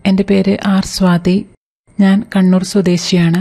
എൻ്റെ പേര് ആർ സ്വാതി ഞാൻ കണ്ണൂർ സ്വദേശിയാണ്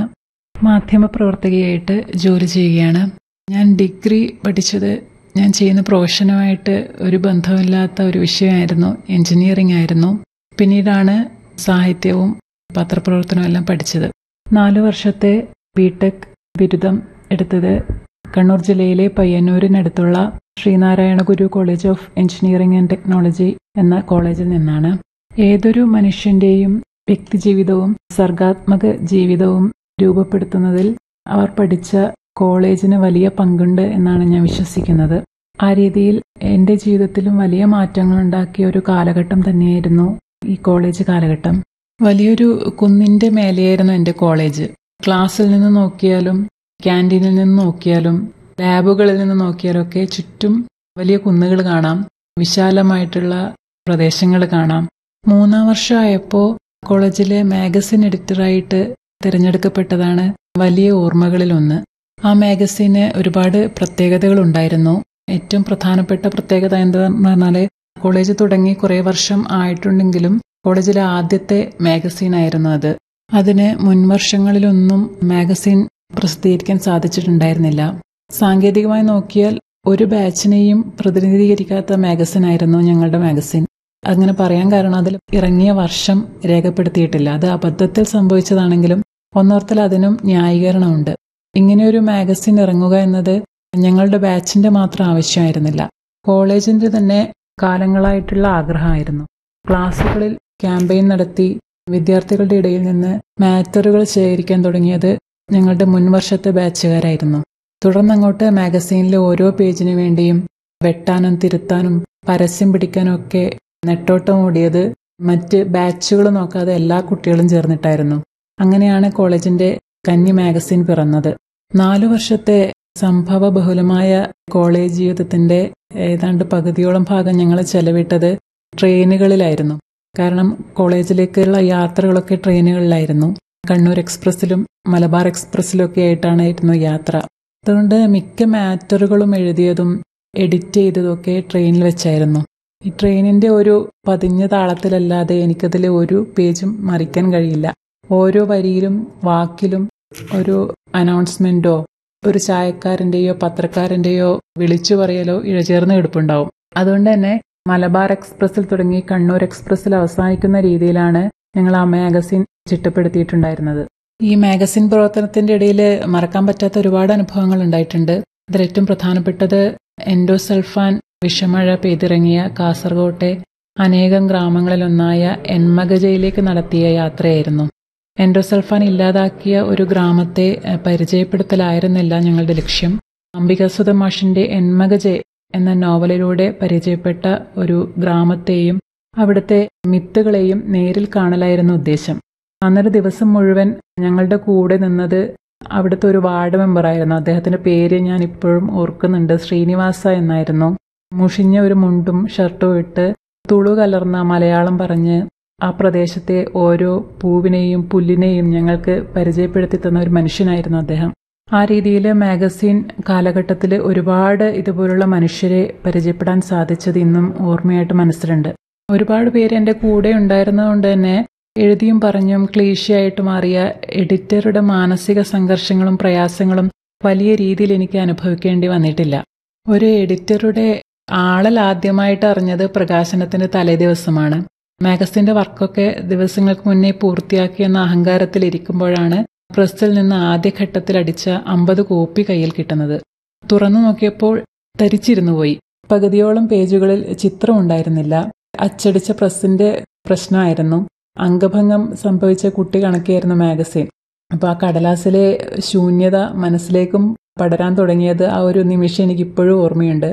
മാധ്യമപ്രവർത്തകയായിട്ട് ജോലി ചെയ്യുകയാണ് ഞാൻ ഡിഗ്രി പഠിച്ചത് ഞാൻ ചെയ്യുന്ന പ്രൊഫഷനുമായിട്ട് ഒരു ബന്ധമില്ലാത്ത ഒരു വിഷയമായിരുന്നു എഞ്ചിനീയറിംഗ് ആയിരുന്നു പിന്നീടാണ് സാഹിത്യവും പത്രപ്രവർത്തനവും എല്ലാം പഠിച്ചത് നാലു വർഷത്തെ ബിടെക് ബിരുദം എടുത്തത് കണ്ണൂർ ജില്ലയിലെ പയ്യന്നൂരിനടുത്തുള്ള Sree Narayana Guru college of engineering and technology എന്ന കോളേജിൽ നിന്നാണ് ഏതൊരു മനുഷ്യന്റെയും വ്യക്തിജീവിതവും സർഗാത്മക ജീവിതവും രൂപപ്പെടുത്തുന്നതിൽ അവർ പഠിച്ച കോളേജിന് വലിയ പങ്കുണ്ട് എന്നാണ് ഞാൻ വിശ്വസിക്കുന്നത് ആ രീതിയിൽ എൻ്റെ ജീവിതത്തിലും വലിയ മാറ്റങ്ങൾ ഉണ്ടാക്കിയ ഒരു കാലഘട്ടം തന്നെയായിരുന്നു ഈ കോളേജ് കാലഘട്ടം വലിയൊരു കുന്നിന്റെ മേലെയായിരുന്നു എൻ്റെ കോളേജ് ക്ലാസ്സിൽ നിന്ന് നോക്കിയാലും ക്യാൻറ്റീനിൽ നിന്ന് നോക്കിയാലും ലാബുകളിൽ നിന്ന് നോക്കിയാലും ഒക്കെ ചുറ്റും വലിയ കുന്നുകൾ കാണാം വിശാലമായിട്ടുള്ള പ്രദേശങ്ങൾ കാണാം മൂന്നാം വർഷമായപ്പോൾ കോളേജിലെ മാഗസിൻ എഡിറ്ററായിട്ട് തിരഞ്ഞെടുക്കപ്പെട്ടതാണ് വലിയ ഓർമ്മകളിൽ ഒന്ന് ആ മാഗസിന് ഒരുപാട് പ്രത്യേകതകൾ ഉണ്ടായിരുന്നു ഏറ്റവും പ്രധാനപ്പെട്ട പ്രത്യേകത എന്താണെന്ന് പറഞ്ഞാൽ കോളേജ് തുടങ്ങി കുറേ വർഷം ആയിട്ടുണ്ടെങ്കിലും കോളേജിലെ ആദ്യത്തെ മാഗസീൻ ആയിരുന്നു അത് അതിന് മുൻവർഷങ്ങളിലൊന്നും മാഗസിൻ പ്രസിദ്ധീകരിക്കാൻ സാധിച്ചിട്ടുണ്ടായിരുന്നില്ല സാങ്കേതികമായി നോക്കിയാൽ ഒരു ബാച്ചിനെയും പ്രതിനിധീകരിക്കാത്ത മാഗസിൻ ആയിരുന്നു ഞങ്ങളുടെ മാഗസിൻ അങ്ങനെ പറയാൻ കാരണം അതിൽ ഇറങ്ങിയ വർഷം രേഖപ്പെടുത്തിയിട്ടില്ല അത് അബദ്ധത്തിൽ സംഭവിച്ചതാണെങ്കിലും ഒന്നോർത്തിൽ അതിനും ന്യായീകരണമുണ്ട് ഇങ്ങനെയൊരു മാഗസിൻ ഇറങ്ങുക എന്നത് ഞങ്ങളുടെ ബാച്ചിന്റെ മാത്രം ആവശ്യമായിരുന്നില്ല കോളേജിന്റെ തന്നെ കാലങ്ങളായിട്ടുള്ള ആഗ്രഹമായിരുന്നു ക്ലാസ്സുകളിൽ ക്യാമ്പയിൻ നടത്തി വിദ്യാർത്ഥികളുടെ ഇടയിൽ നിന്ന് മാറ്ററുകൾ ശേഖരിക്കാൻ തുടങ്ങിയത് ഞങ്ങളുടെ മുൻവർഷത്തെ ബാച്ചുകാരായിരുന്നു തുടർന്നങ്ങോട്ട് മാഗസീനിലെ ഓരോ പേജിനു വേണ്ടിയും വെട്ടാനും തിരുത്താനും പരസ്യം പിടിക്കാനും ഒക്കെ നെട്ടോട്ടം ഓടിയത് മറ്റ് ബാച്ചുകൾ നോക്കാതെ എല്ലാ കുട്ടികളും ചേർന്നിട്ടായിരുന്നു അങ്ങനെയാണ് കോളേജിന്റെ കന്നി മാഗസിൻ പിറന്നത് നാലു വർഷത്തെ സംഭവ ബഹുലമായ കോളേജ് ജീവിതത്തിന്റെ ഏതാണ്ട് പകുതിയോളം ഭാഗം ഞങ്ങൾ ചെലവിട്ടത് ട്രെയിനുകളിലായിരുന്നു കാരണം കോളേജിലേക്കുള്ള യാത്രകളൊക്കെ ട്രെയിനുകളിലായിരുന്നു കണ്ണൂർ എക്സ്പ്രസ്സിലും മലബാർ എക്സ്പ്രസ്സിലും ഒക്കെ ആയിട്ടാണ് യാത്ര അതുകൊണ്ട് മിക്ക മാറ്ററുകളും എഴുതിയതും എഡിറ്റ് ചെയ്തതും ഒക്കെ ട്രെയിനിൽ വെച്ചായിരുന്നു ഈ ട്രെയിനിന്റെ ഒരു പതിഞ്ഞ താളത്തിലല്ലാതെ എനിക്കതിൽ ഒരു പേജും മറിക്കാൻ കഴിയില്ല ഓരോ വരിയിലും വാക്കിലും ഒരു അനൗൺസ്മെന്റോ ഒരു ചായക്കാരന്റെയോ പത്രക്കാരന്റെയോ വിളിച്ചു പറയലോ ഇഴചേർന്ന് കിടപ്പുണ്ടാവും അതുകൊണ്ട് തന്നെ മലബാർ എക്സ്പ്രസിൽ തുടങ്ങി കണ്ണൂർ എക്സ്പ്രസിൽ അവസാനിക്കുന്ന രീതിയിലാണ് ഞങ്ങൾ ആ മാഗസിൻ ചിട്ടപ്പെടുത്തിയിട്ടുണ്ടായിരുന്നത് ഈ മാഗസിൻ പ്രവർത്തനത്തിന്റെ ഇടയിൽ മറക്കാൻ പറ്റാത്ത ഒരുപാട് അനുഭവങ്ങൾ ഉണ്ടായിട്ടുണ്ട് അതിൽ ഏറ്റവും പ്രധാനപ്പെട്ടത് എൻഡോസൾഫാൻ വിഷമഴ പെയ്തിറങ്ങിയ കാസർകോട്ടെ അനേകം ഗ്രാമങ്ങളിലൊന്നായ എൻമഗജയിലേക്ക് നടത്തിയ യാത്രയായിരുന്നു എൻഡോസൾഫാൻ ഇല്ലാതാക്കിയ ഒരു ഗ്രാമത്തെ പരിചയപ്പെടുത്തലായിരുന്നില്ല ഞങ്ങളുടെ ലക്ഷ്യം അംബികാസുധ മാഷിന്റെ എൻമഗജെ എന്ന നോവലിലൂടെ പരിചയപ്പെട്ട ഒരു ഗ്രാമത്തെയും അവിടുത്തെ മിത്തുകളെയും നേരിൽ കാണലായിരുന്നു ഉദ്ദേശം അന്നൊരു ദിവസം മുഴുവൻ ഞങ്ങളുടെ കൂടെ നിന്നത് അവിടുത്തെ ഒരു വാർഡ് മെമ്പറായിരുന്നു അദ്ദേഹത്തിന്റെ പേര് ഞാൻ ഇപ്പോഴും ഓർക്കുന്നുണ്ട് ശ്രീനിവാസ എന്നായിരുന്നു മുഷിഞ്ഞ ഒരു മുണ്ടും ഷർട്ടും ഇട്ട് തുളു കലർന്ന മലയാളം പറഞ്ഞ് ആ പ്രദേശത്തെ ഓരോ പൂവിനെയും പുല്ലിനെയും ഞങ്ങൾക്ക് പരിചയപ്പെടുത്തി തന്ന ഒരു മനുഷ്യനായിരുന്നു അദ്ദേഹം ആ രീതിയിൽ മാഗസീൻ കാലഘട്ടത്തിൽ ഒരുപാട് ഇതുപോലുള്ള മനുഷ്യരെ പരിചയപ്പെടാൻ സാധിച്ചത് ഇന്നും ഓർമ്മയായിട്ട് മനസ്സിലുണ്ട് ഒരുപാട് പേര് എൻ്റെ കൂടെ ഉണ്ടായിരുന്നതുകൊണ്ട് തന്നെ എഴുതിയും പറഞ്ഞും ക്ലീശയായിട്ട് മാറിയ എഡിറ്ററുടെ മാനസിക സംഘർഷങ്ങളും പ്രയാസങ്ങളും വലിയ രീതിയിൽ എനിക്ക് അനുഭവിക്കേണ്ടി വന്നിട്ടില്ല ഒരു എഡിറ്ററുടെ ആളൽ ആദ്യമായിട്ട് അറിഞ്ഞത് പ്രകാശനത്തിന്റെ തലേ ദിവസമാണ് മാഗസിന്റെ വർക്കൊക്കെ ദിവസങ്ങൾക്ക് മുന്നേ പൂർത്തിയാക്കിയെന്ന അഹങ്കാരത്തിൽ ഇരിക്കുമ്പോഴാണ് പ്രസ്സിൽ നിന്ന് ആദ്യഘട്ടത്തിൽ അടിച്ച അമ്പത് കോപ്പി കയ്യിൽ കിട്ടുന്നത് തുറന്നു നോക്കിയപ്പോൾ തരിച്ചിരുന്നു പോയി പകുതിയോളം പേജുകളിൽ ചിത്രം ഉണ്ടായിരുന്നില്ല അച്ചടിച്ച പ്രസ്സിന്റെ പ്രശ്നമായിരുന്നു അംഗഭംഗം സംഭവിച്ച കുട്ടി കണക്കിയായിരുന്നു മാഗസിൻ അപ്പൊ ആ കടലാസിലെ ശൂന്യത മനസ്സിലേക്കും പടരാൻ തുടങ്ങിയത് ആ ഒരു നിമിഷം എനിക്ക് ഇപ്പോഴും ഓർമ്മയുണ്ട്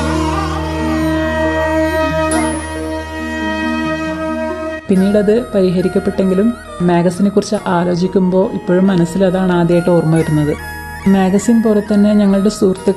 പിന്നീട് അത് പരിഹരിക്കപ്പെട്ടെങ്കിലും മാഗസിനെ കുറിച്ച് ആലോചിക്കുമ്പോൾ ഇപ്പോഴും മനസ്സിൽ അതാണ് ആദ്യമായിട്ട് ഓർമ്മ വരുന്നത് മാഗസിൻ പോലെ തന്നെ ഞങ്ങളുടെ സുഹൃത്തുക്കൾ